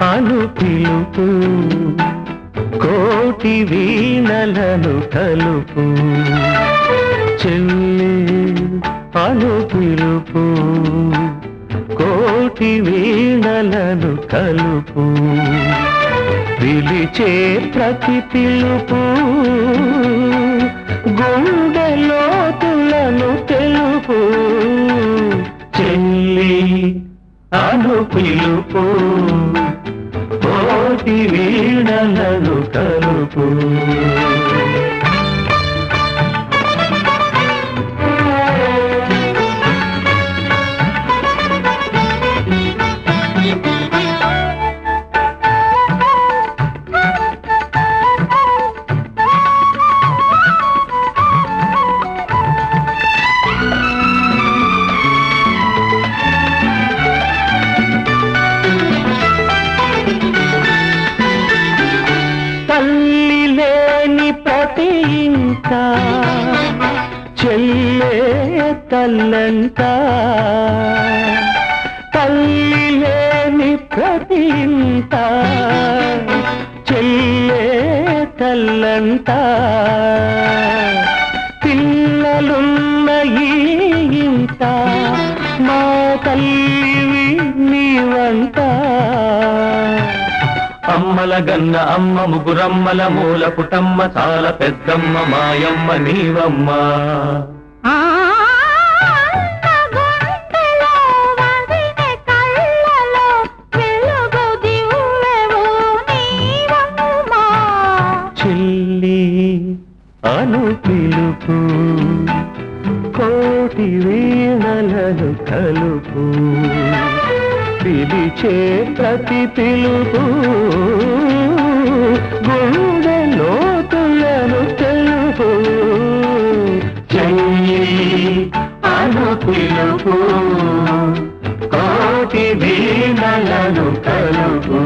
అను పిలుపు కోటి వీణలను కలుపు చెల్లి అను పిలుపు కోటి వీణలను కలుపు పిలిచే ప్రతి పిలుపు గుండె లోతులను తెలుపు చెల్లి అను పిలుపు కోటి వీణలను కలుపు తల్లి లేని ప్రతి ఇంట చెల్లే తల్లంట తల్లి లేని ప్రతి ఇంట చెల్లే తల్లంట పిల్లలున్న ఈ ఇంట మా తల్లివి నీవంట అమ్మల గన్న అమ్మ ముగురమ్మల మూల పుటమ్మ చాలా పెద్దమ్మ మాయమ్మ నీవమ్మ ఆ గుండెలో వదిన కళ్ళలో వెలుగు దివ్వెవు నీవమ్మా చెల్లి అను పిలుపు కోటి వీణలను కలుపు పిలిచే ప్రతి పిలుపు గుండె లోతులను తెలుపు చెయ్యి అను పిలుపు కోటి వీణలను కలుపు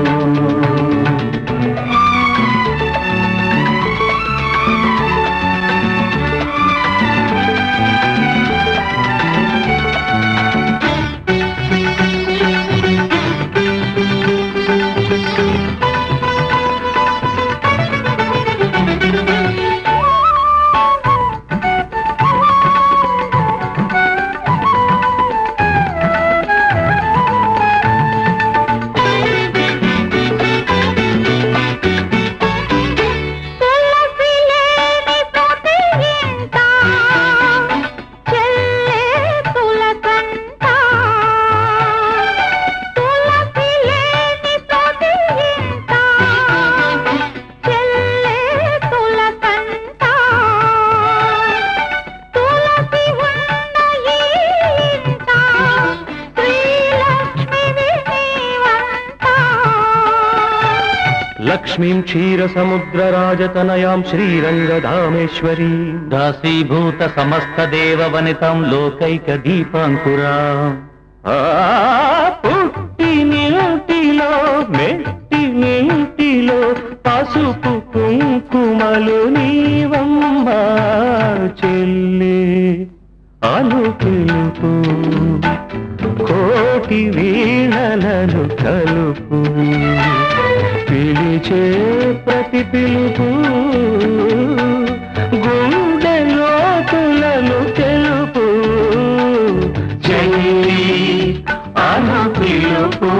తులసి లేని ప్రతి ఇంట చెల్లే తులకంట తులసి లేని ప్రతి ఇంట చెల్లే తులకంట తులసి ఉన్న ఈ ఇంట శ్రీలక్ష్మివి నీవంట లక్ష్మీం క్షీర సముద్ర రాజతనయాం శ్రీరంగధామేశ్వరీ దాసీభూత సమస్త దేవ వనితాం లోకైక దీపాంకురా పుట్టి నింటిలో మెట్టి నింటిలో పసుపు కుంకుమలు నీవమ్మ చెల్లి అను పిలుపు కోటి వీణలను కలుపు పిలిచే ప్రతి పిలుపు గుండె లోతులను తెలుపు చెయ్యి అను పిలుపు